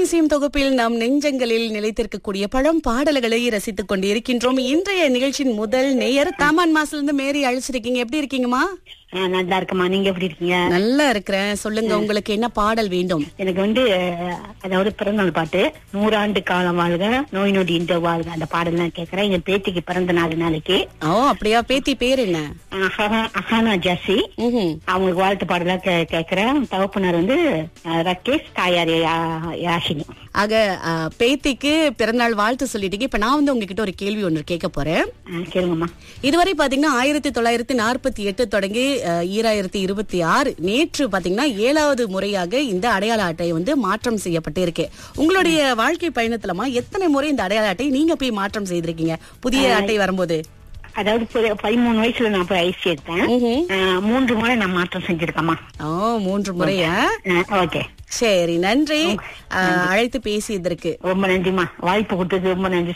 இன்னிசையும் தொகுப்பில் நம் நெஞ்சங்களில் நிலைத்திருக்கக்கூடிய பழம் பாடல்களை ரசித்துக் கொண்டிருக்கின்றோம் இன்றைய நிகழ்ச்சியின் முதல் நேயர் தாமான் மாசுல இருந்து மேரி அழைச்சிருக்கீங்க எப்படி இருக்கீங்கம்மா ஆ, நல்லா இருக்கம்மா நீங்க எப்படி இருக்கீங்க நல்லா இருக்கிறேன் சொல்லுங்க உங்களுக்கு என்ன பாடல் வேண்டும் எனக்கு வந்து அஹ், அதாவது பிறந்தநாள் பாட்டு நூறாண்டு காலம் வாழ்க நோய் நொடி இன்ற வாழ்க அந்த பாடல் நான் கேக்குறேன் எங்க பேத்திக்கு பிறந்த நாள் நாளைக்கு ஓ அப்படியா பேத்தி பேர் என்ன அஹா- அஹானா ஜாசி ம்ஹும். அவங்களுக்கு வாழ்த்து பாடலா கே கேக்குறேன் தகப்பனார் வந்து அஹ், ரகேஷ் தாயார் யா- யாஷினி ஆக ஆ, பேத்திக்கு பிறந்தநாள் வாழ்த்து சொல்லிட்டீங்க இப்ப நான் வந்து உங்ககிட்ட ஒரு கேள்வி ஒன்று கேட்க போறேன் ஆ, கேளுங்கம்மா இதுவரை பாத்தீங்கன்னா ஆயிரத்தி தொள்ளாயிரத்தி நாற்பத்தி எட்டு தொடங்கி அஹ், ஈராயிரத்தி இருபத்தி ஆறு நேற்று பாத்தீங்கன்னா ஏழாவது முறையாக இந்த அடையாள அட்டை வந்து மாற்றம் செய்யப்பட்டு இருக்கு உங்களுடைய வாழ்க்கை பயணத்துலமா எத்தனை முறை இந்த அடையாள அட்டை நீங்க போய் மாற்றம் செய்திருக்கீங்க புதிய அட்டை வரும்போது அதாவது பதி- பதிமூணு வயசுல நான் போய் ஐசி எடுத்தேன் ம்ஹும். அஹ், மூன்று முறை நான் மாற்றம் செஞ்சிருக்கேம்மா ஓ மூன்று முறையா ஓகே சரி நன்றி அஹ், அழைத்து பேசியதற்கு ரொம்ப நன்றிம்மா வாய்ப்பு கொடுத்தது ரொம்ப நன்றி